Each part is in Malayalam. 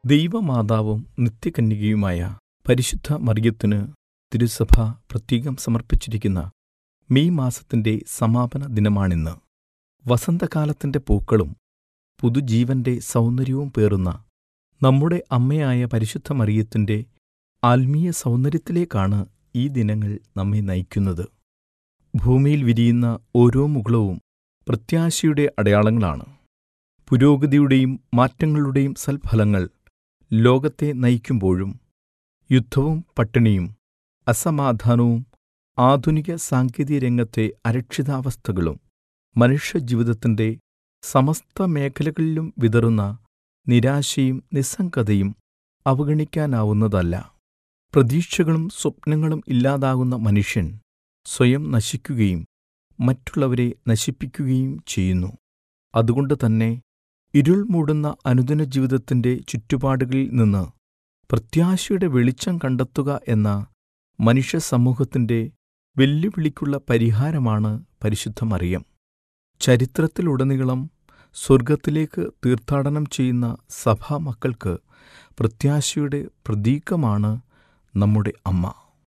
ദൈവമാതാവും നിത്യകന്യകയുമായ പരിശുദ്ധ മറിയത്തിന് തിരുസഭ പ്രത്യേകം സമർപ്പിച്ചിരിക്കുന്ന മെയ് മാസത്തിന്റെ സമാപന ദിനമാണിന്ന്. വസന്തകാലത്തിന്റെ പൂക്കളും പുതുജീവന്റെ സൗന്ദര്യവും പേറുന്ന നമ്മുടെ അമ്മയായ പരിശുദ്ധ മറിയത്തിന്റെ ആത്മീയ സൗന്ദര്യത്തിലേക്കാണ് ഈ ദിനങ്ങൾ നമ്മെ നയിക്കുന്നത്. ഭൂമിയിൽ വിരിയുന്ന ഓരോ മുകുളവും പ്രത്യാശയുടെ അടയാളങ്ങളാണ്. പുരോഗതിയുടെയും മാറ്റങ്ങളുടെയും സൽഫലങ്ങൾ ലോകത്തെ നയിക്കുമ്പോഴും യുദ്ധവും പട്ടിണിയും അസമാധാനവും ആധുനിക സാങ്കേതികരംഗത്തെ അരക്ഷിതാവസ്ഥകളും മനുഷ്യജീവിതത്തിന്റെ സമസ്ത മേഖലകളിലും വിതറുന്ന നിരാശയും നിസ്സംഗതയും അവഗണിക്കാനാവുന്നതല്ല. പ്രതീക്ഷകളും സ്വപ്നങ്ങളും ഇല്ലാതാകുന്ന മനുഷ്യൻ സ്വയം നശിക്കുകയും മറ്റുള്ളവരെ നശിപ്പിക്കുകയും ചെയ്യുന്നു. അതുകൊണ്ടുതന്നെ ഇരുൾ മൂടുന്ന അനുദിനജീവിതത്തിന്റെ ചുറ്റുപാടുകളിൽ നിന്ന് പ്രത്യാശയുടെ വെളിച്ചം കണ്ടെത്തുക എന്ന മനുഷ്യസമൂഹത്തിന്റെ വെല്ലുവിളിക്കുള്ള പരിഹാരമാണ് പരിശുദ്ധ മറിയം. ചരിത്രത്തിലുടനീളം സ്വർഗ്ഗത്തിലേക്ക് തീർത്ഥാടനം ചെയ്യുന്ന സഭാമക്കൾക്ക് പ്രത്യാശയുടെ പ്രതീകമാണ് നമ്മുടെ അമ്മ.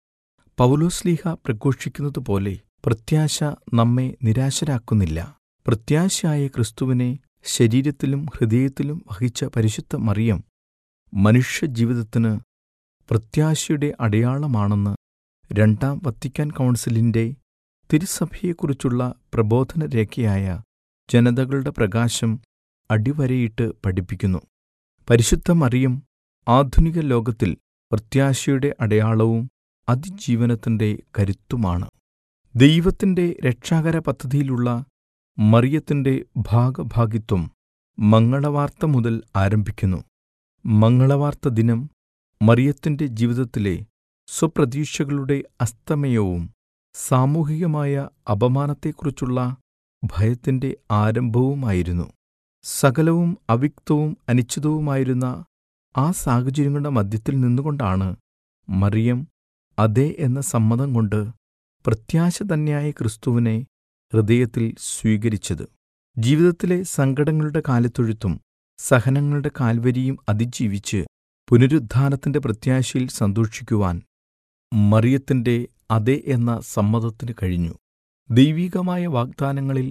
പൗലോസ്ലീഹ പ്രഘോഷിക്കുന്നതുപോലെ പ്രത്യാശ നമ്മെ നിരാശരാക്കുന്നില്ല. പ്രത്യാശയായ ക്രിസ്തുവിനെ ശരീരത്തിലും ഹൃദയത്തിലും വഹിച്ച പരിശുദ്ധ മറിയം മനുഷ്യജീവിതത്തിന് പ്രത്യാശയുടെ അടയാളമാണെന്ന് രണ്ടാം വത്തിക്കാൻ കൗൺസിലിന്റെ തിരുസഭയെക്കുറിച്ചുള്ള പ്രബോധനരേഖയായ ജനതകളുടെ പ്രകാശം അടിവരയിട്ട് പഠിപ്പിക്കുന്നു. പരിശുദ്ധ മറിയം ആധുനിക ലോകത്തിൽ പ്രത്യാശയുടെ അടയാളവും അതിജീവനത്തിന്റെ കരുത്തുമാണ്. ദൈവത്തിന്റെ രക്ഷാകര പദ്ധതിയിലുള്ള മറിയത്തിന്റെ ഭാഗഭാഗിത്വം മംഗളവാർത്ത മുതൽ ആരംഭിക്കുന്നു. മംഗളവാർത്ത ദിനം മറിയത്തിന്റെ ജീവിതത്തിലെ സ്വപ്രതീക്ഷകളുടെ അസ്തമയവും സാമൂഹികമായ അപമാനത്തെക്കുറിച്ചുള്ള ഭയത്തിന്റെ ആരംഭവുമായിരുന്നു. സകലവും അവ്യക്തവും അനിശ്ചിതവുമായിരുന്ന ആ സാഹചര്യങ്ങളുടെ മധ്യത്തിൽ നിന്നുകൊണ്ടാണ് മറിയം അതെ എന്ന സമ്മതം കൊണ്ട് പ്രത്യാശ തന്നെയായ ക്രിസ്തുവിനെ ഹൃദയത്തിൽ സ്വീകരിച്ചത്. ജീവിതത്തിലെ സങ്കടങ്ങളുടെ കാലിത്തൊഴുത്തും സഹനങ്ങളുടെ കാൽവരിയും അതിജീവിച്ച് പുനരുത്ഥാനത്തിന്റെ പ്രത്യാശയിൽ സന്തോഷിക്കുവാൻ മറിയത്തിന്റെ അതെ എന്ന സമ്മതത്തിന് കഴിഞ്ഞു. ദൈവികമായ വാഗ്ദാനങ്ങളിൽ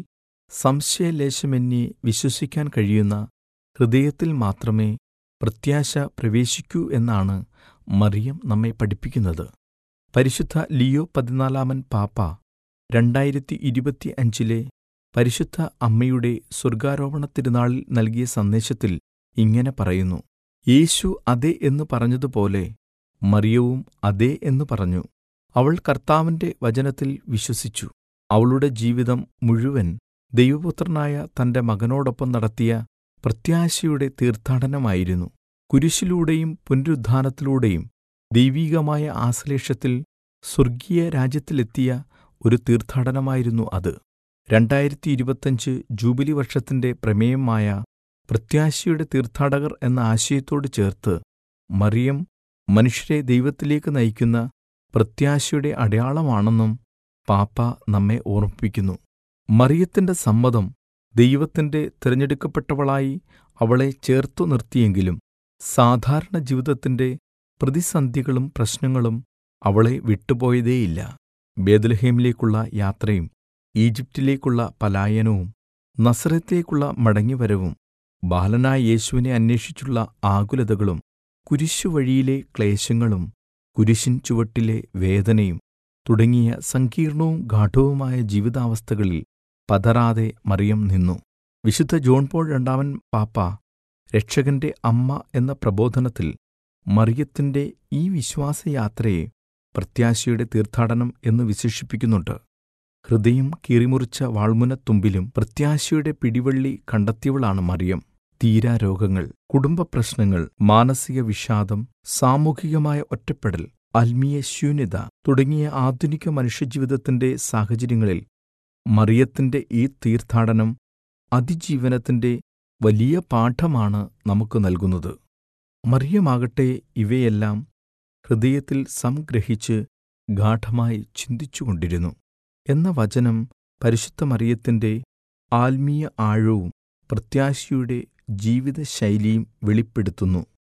സംശയലേശമന്യേ വിശ്വസിക്കാൻ കഴിയുന്ന ഹൃദയത്തിൽ മാത്രമേ പ്രത്യാശ പ്രവേശിക്കൂ എന്നാണ് മറിയം നമ്മെ പഠിപ്പിക്കുന്നത്. പരിശുദ്ധ ലിയോ പതിനാലാമൻ പാപ്പ രണ്ടായിരത്തി ഇരുപത്തിയഞ്ചിലെ പരിശുദ്ധ അമ്മയുടെ സ്വർഗ്ഗാരോപണ തിരുനാളിൽ നൽകിയ സന്ദേശത്തിൽ ഇങ്ങനെ പറയുന്നു. യേശു അതെ എന്ന് പറഞ്ഞതുപോലെ മറിയവും അതെ എന്ന് പറഞ്ഞു. അവൾ കർത്താവിന്റെ വചനത്തിൽ വിശ്വസിച്ചു. അവളുടെ ജീവിതം മുഴുവൻ ദൈവപുത്രനായ തന്റെ മകനോടൊപ്പം നടത്തിയ പ്രത്യാശയുടെ തീർത്ഥാടനമായിരുന്നു. കുരിശിലൂടെയും പുനരുത്ഥാനത്തിലൂടെയും ദൈവികമായ ആശ്ലേഷത്തിൽ സ്വർഗീയ രാജ്യത്തിലെത്തിയ ഒരു തീർത്ഥാടനമായിരുന്നു അത്. രണ്ടായിരത്തി ഇരുപത്തഞ്ച് ജൂബിലി വർഷത്തിന്റെ പ്രമേയമായ പ്രത്യാശയുടെ തീർത്ഥാടകർ എന്ന ആശയത്തോട് ചേർത്ത് മറിയം മനുഷ്യരെ ദൈവത്തിലേക്ക് നയിക്കുന്ന പ്രത്യാശയുടെ അടയാളമാണെന്നും പാപ്പ നമ്മെ ഓർമ്മിപ്പിക്കുന്നു. മറിയത്തിന്റെ സമ്മതം ദൈവത്തിന്റെ തിരഞ്ഞെടുക്കപ്പെട്ടവളായി അവളെ ചേർത്തു നിർത്തിയെങ്കിലും സാധാരണ ജീവിതത്തിന്റെ പ്രതിസന്ധികളും പ്രശ്നങ്ങളും അവളെ വിട്ടുപോയതേയില്ല. ബേത്ലഹേമിലേക്കുള്ള യാത്രയും ഈജിപ്റ്റിലേക്കുള്ള പലായനവും നസറെത്തിലേക്കുള്ള മടങ്ങിവരവും ബാലനായ യേശുവിനെ അന്വേഷിച്ചുള്ള ആകുലതകളും കുരിശുവഴിയിലെ ക്ലേശങ്ങളും കുരിശിൻ ചുവട്ടിലെ വേദനയും തുടങ്ങിയ സങ്കീർണവും ഗാഢവുമായ ജീവിതാവസ്ഥകളിൽ പതറാതെ മറിയം നിന്നു. വിശുദ്ധ ജോൺ പോൾ രണ്ടാമൻ പാപ്പ രക്ഷകന്റെ അമ്മ എന്ന പ്രബോധനത്തിൽ മറിയത്തിന്റെ ഈ വിശ്വാസയാത്രയെ പ്രത്യാശയുടെ തീർത്ഥാടനം എന്ന് വിശേഷിപ്പിക്കുന്നുണ്ട്. ഹൃദയം കീറിമുറിച്ച വാൾമുനത്തുമ്പിലും പ്രത്യാശയുടെ പിടിവള്ളി കണ്ടെത്തിയവളാണ് മറിയം. തീരാരോഗങ്ങൾ, കുടുംബപ്രശ്നങ്ങൾ, മാനസിക വിഷാദം, സാമൂഹികമായ ഒറ്റപ്പെടൽ, ആത്മീയ ശൂന്യത തുടങ്ങിയ ആധുനിക മനുഷ്യജീവിതത്തിന്റെ സാഹചര്യങ്ങളിൽ മറിയത്തിന്റെ ഈ തീർത്ഥാടനം അതിജീവനത്തിന്റെ വലിയ പാഠമാണ് നമുക്ക് നൽകുന്നത്. മറിയമാകട്ടെ ഇവയെല്ലാം ഹൃദയത്തിൽ സംഗ്രഹിച്ച് ഗാഢമായി ചിന്തിച്ചുകൊണ്ടിരുന്നു. എന്ന വചനം പരിശുദ്ധ മറിയത്തിന്റെ ആത്മീയ ആഴവും പ്രത്യാശയുടെ ജീവിതശൈലിയും വെളിപ്പെടുത്തുന്നു.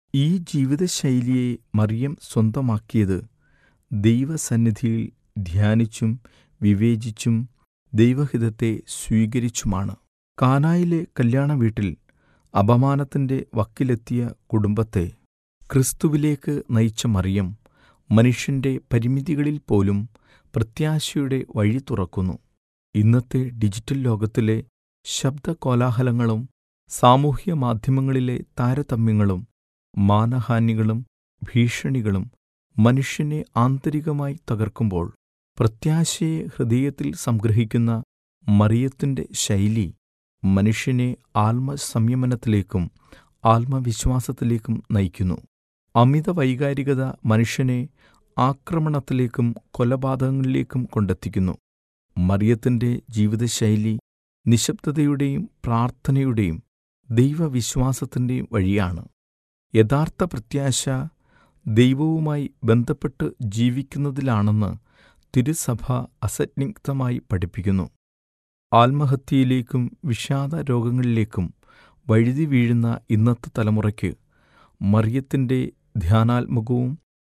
ഈ ജീവിതശൈലിയെ മറിയം സ്വന്തമാക്കിയത് ദൈവസന്നിധിയിൽ ധ്യാനിച്ചും വിവേചിച്ചും ദൈവഹിതത്തെ സ്വീകരിച്ചുമാണ് കാനായിലെ കല്യാണ വീട്ടിൽ അപമാനത്തിന്റെ വക്കിലെത്തിയ കുടുംബത്തെ ക്രിസ്തുവിലേക്ക് നയിച്ച മറിയം മനുഷ്യന്റെ പരിമിതികളിൽ പോലും പ്രത്യാശയുടെ വഴി തുറക്കുന്നു ഇന്നത്തെ ഡിജിറ്റൽ ലോകത്തിലെ ശബ്ദകോലാഹലങ്ങളും സാമൂഹ്യ മാധ്യമങ്ങളിലെ താരതമ്യങ്ങളും മാനഹാനികളും ഭീഷണികളും മനുഷ്യനെ ആന്തരികമായി തകർക്കുമ്പോൾ പ്രത്യാശയെ ഹൃദയത്തിൽ സംഗ്രഹിക്കുന്ന മറിയത്തിന്റെ ശൈലി മനുഷ്യനെ ആത്മസംയമനത്തിലേക്കും ആത്മവിശ്വാസത്തിലേക്കും നയിക്കുന്നു അമിത വൈകാരികത മനുഷ്യനെ ആക്രമണത്തിലേക്കും കൊലപാതകങ്ങളിലേക്കും കൊണ്ടെത്തിക്കുന്നു മറിയത്തിന്റെ ജീവിതശൈലി നിശബ്ദതയുടെയും പ്രാർത്ഥനയുടെയും ദൈവവിശ്വാസത്തിന്റെയും വഴിയാണ് യഥാർത്ഥ പ്രത്യാശ ദൈവവുമായി ബന്ധപ്പെട്ട് ജീവിക്കുന്നതിലാണെന്ന് തിരുസഭ അസന്നിഗ്ധമായി പഠിപ്പിക്കുന്നു ആത്മഹത്യയിലേക്കും വിഷാദ രോഗങ്ങളിലേക്കും വഴുതി വീഴുന്ന ഇന്നത്തെ തലമുറയ്ക്ക് മറിയത്തിന്റെ ധ്യാനാത്മകവും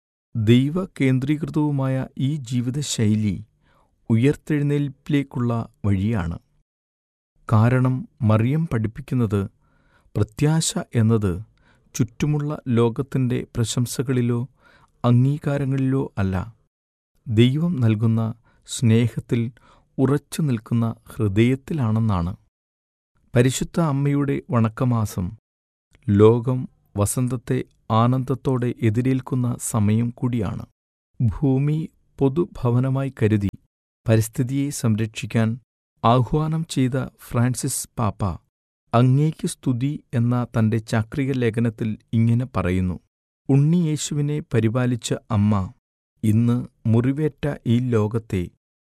ദൈവകേന്ദ്രീകൃതവുമായ ഈ ജീവിതശൈലി ഉയർത്തെഴുന്നേൽപ്പിലേക്കുള്ള വഴിയാണ് കാരണം മറിയം പഠിപ്പിക്കുന്നത് പ്രത്യാശ എന്നത് ചുറ്റുമുള്ള ലോകത്തിന്റെ പ്രശംസകളിലോ അംഗീകാരങ്ങളിലോ അല്ല ദൈവം നൽകുന്ന സ്നേഹത്തിൽ ഉറച്ചു നിൽക്കുന്ന ഹൃദയത്തിലാണെന്നാണ് പരിശുദ്ധ അമ്മയുടെ വണക്കമാസം ലോകം വസന്തത്തെ ആനന്ദത്തോടെ എതിരേൽക്കുന്ന സമയം കൂടിയാണ് ഭൂമി പൊതുഭവനമായി കരുതി പരിസ്ഥിതിയെ സംരക്ഷിക്കാൻ ആഹ്വാനം ചെയ്ത ഫ്രാൻസിസ് പാപ്പ അങ്ങേക്ക് സ്തുതി എന്ന തന്റെ ചാക്രിക ലേഖനത്തിൽ ഇങ്ങനെ പറയുന്നു ഉണ്ണിയേശുവിനെ പരിപാലിച്ച അമ്മ ഇന്ന് മുറിവേറ്റ ഈ ലോകത്തെ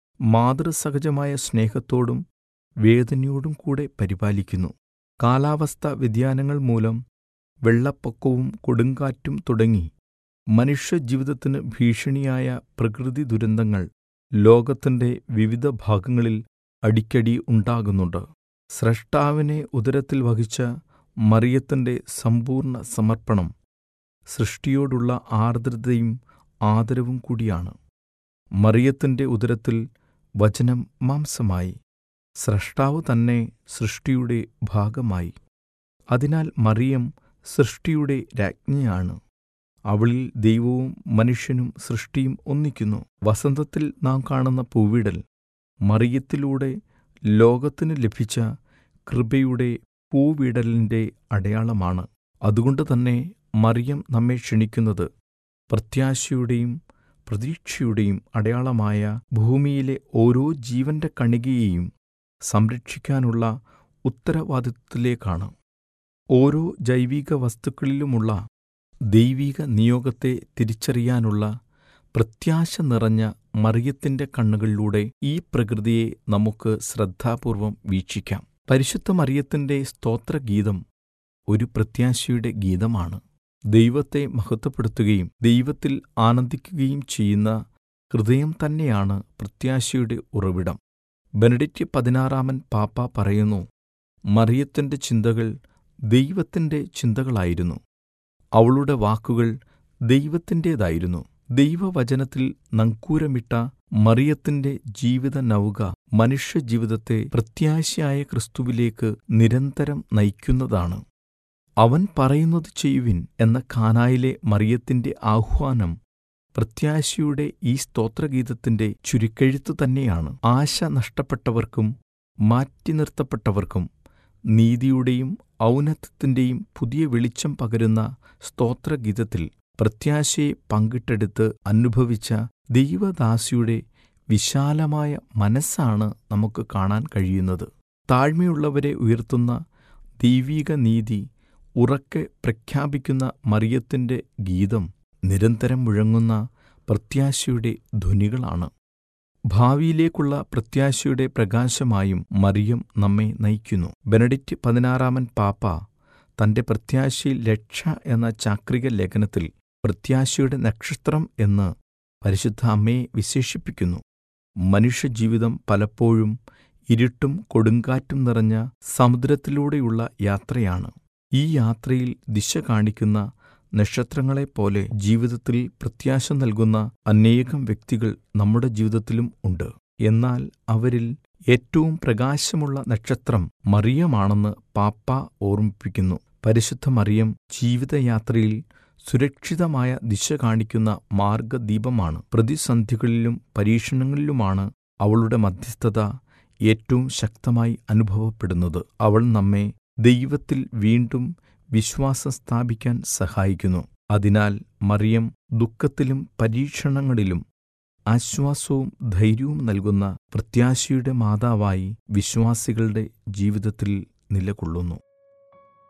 മാതൃസഹജമായ സ്നേഹത്തോടും വേദനയോടും കൂടെ പരിപാലിക്കുന്നു കാലാവസ്ഥാ വ്യതിയാനങ്ങൾ മൂലം വെള്ളപ്പൊക്കവും കൊടുങ്കാറ്റും തുടങ്ങി മനുഷ്യജീവിതത്തിന് ഭീഷണിയായ പ്രകൃതി ദുരന്തങ്ങൾ ലോകത്തിന്റെ വിവിധ ഭാഗങ്ങളിൽ അടിക്കടി ഉണ്ടാകുന്നുണ്ട് സ്രഷ്ടാവിനെ ഉദരത്തിൽ വഹിച്ച മറിയത്തിന്റെ സമ്പൂർണ്ണ സമർപ്പണം സൃഷ്ടിയോടുള്ള ആർദ്രതയും ആദരവും കൂടിയാണ് മറിയത്തിന്റെ ഉദരത്തിൽ വചനം മാംസമായി സ്രഷ്ടാവ് തന്നെ സൃഷ്ടിയുടെ ഭാഗമായി അതിനാൽ മറിയം സൃഷ്ടിയുടെ രാജ്ഞിയാണ് അവളിൽ ദൈവവും മനുഷ്യനും സൃഷ്ടിയും ഒന്നിക്കുന്നു വസന്തത്തിൽ നാം കാണുന്ന പൂവിടൽ മറിയത്തിലൂടെ ലോകത്തിന് ലഭിച്ച കൃപയുടെ പൂവിടലിന്റെ അടയാളമാണ് അതുകൊണ്ട് തന്നെ മറിയം നമ്മെ ക്ഷണിക്കുന്നത് പ്രത്യാശയുടെയും പ്രതീക്ഷയുടെയും അടയാളമായ ഭൂമിയിലെ ഓരോ ജീവന്റെ കണികയെയും സംരക്ഷിക്കാനുള്ള ഉത്തരവാദിത്വത്തിലേക്കാണ് ഓരോ ജൈവിക വസ്തുക്കളിലുമുള്ള ദൈവിക നിയോഗത്തെ തിരിച്ചറിയാനുള്ള പ്രത്യാശ നിറഞ്ഞ മറിയത്തിന്റെ കണ്ണുകളിലൂടെ ഈ പ്രകൃതിയെ നമുക്ക് ശ്രദ്ധാപൂർവം വീക്ഷിക്കാം പരിശുദ്ധ മറിയത്തിന്റെ സ്തോത്രഗീതം ഒരു പ്രത്യാശയുടെ ഗീതമാണ് ദൈവത്തെ മഹത്വപ്പെടുത്തുകയും ദൈവത്തിൽ ആനന്ദിക്കുകയും ചെയ്യുന്ന ഹൃദയം തന്നെയാണ് പ്രത്യാശയുടെ ഉറവിടം ബെനഡിറ്റ് പതിനാറാമൻ പാപ്പ പറയുന്നു മറിയത്തിന്റെ ചിന്തകൾ ദൈവത്തിന്റെ ചിന്തകളായിരുന്നു അവളുടെ വാക്കുകൾ ദൈവത്തിൻ്റേതായിരുന്നു ദൈവവചനത്തിൽ നങ്കൂരമിട്ട മറിയത്തിന്റെ ജീവിത നൗക മനുഷ്യജീവിതത്തെ പ്രത്യാശയായ ക്രിസ്തുവിലേക്ക് നിരന്തരം നയിക്കുന്നതാണ് അവൻ പറയുന്നത് ചെയ്യുവിൻ എന്ന കാനായിലെ മറിയത്തിന്റെ ആഹ്വാനം പ്രത്യാശയുടെ ഈ സ്തോത്രഗീതത്തിന്റെ ചുരുക്കെഴുത്തു തന്നെയാണ് ആശ നഷ്ടപ്പെട്ടവർക്കും മാറ്റി നിർത്തപ്പെട്ടവർക്കും നീതിയുടെയും ഔന്നത്യത്തിന്റെയും പുതിയ വെളിച്ചം പകരുന്ന സ്തോത്രഗീതത്തിൽ പ്രത്യാശയെ പങ്കിട്ടെടുത്ത് അനുഭവിച്ച ദൈവദാസിയുടെ വിശാലമായ മനസ്സാണ് നമുക്ക് കാണാൻ കഴിയുന്നത് താഴ്മയുള്ളവരെ ഉയർത്തുന്ന ദൈവീക നീതി ഉറക്കെ പ്രഖ്യാപിക്കുന്ന മറിയത്തിന്റെ ഗീതം നിരന്തരം മുഴങ്ങുന്ന പ്രത്യാശയുടെ ധ്വനികളാണ് ഭാവിയിലേക്കുള്ള പ്രത്യാശയുടെ പ്രകാശമായും മറിയം നമ്മെ നയിക്കുന്നു ബെനഡിറ്റ് പതിനാറാമൻ പാപ്പ തന്റെ പ്രത്യാശയിൽ രക്ഷ എന്ന ചാക്രിക ലേഖനത്തിൽ പ്രത്യാശയുടെ നക്ഷത്രം എന്ന് പരിശുദ്ധ അമ്മയെ വിശേഷിപ്പിക്കുന്നു മനുഷ്യജീവിതം പലപ്പോഴും ഇരുട്ടും കൊടുങ്കാറ്റും നിറഞ്ഞ സമുദ്രത്തിലൂടെയുള്ള യാത്രയാണ് ഈ യാത്രയിൽ ദിശ കാണിക്കുന്ന നക്ഷത്രങ്ങളെപ്പോലെ ജീവിതത്തിൽ പ്രത്യാശ നൽകുന്ന അനേകം വ്യക്തികൾ നമ്മുടെ ജീവിതത്തിലും ഉണ്ട് എന്നാൽ അവരിൽ ഏറ്റവും പ്രകാശമുള്ള നക്ഷത്രം മറിയമാണെന്ന് പാപ്പ ഓർമ്മിപ്പിക്കുന്നു പരിശുദ്ധ മറിയം ജീവിതയാത്രയിൽ സുരക്ഷിതമായ ദിശ കാണിക്കുന്ന മാർഗദീപമാണ് പ്രതിസന്ധികളിലും പരീക്ഷണങ്ങളിലുമാണ് അവളുടെ മധ്യസ്ഥത ഏറ്റവും ശക്തമായി അനുഭവപ്പെടുന്നത് അവൾ നമ്മെ ദൈവത്തിൽ വീണ്ടും വിശ്വാസം സ്ഥാപിക്കാൻ സഹായിക്കുന്നു അതിനാൽ മറിയം ദുഃഖത്തിലും പരീക്ഷണങ്ങളിലും ആശ്വാസവും ധൈര്യവും നൽകുന്ന പ്രത്യാശയുടെ മാതാവായി വിശ്വാസികളുടെ ജീവിതത്തിൽ നിലകൊള്ളുന്നു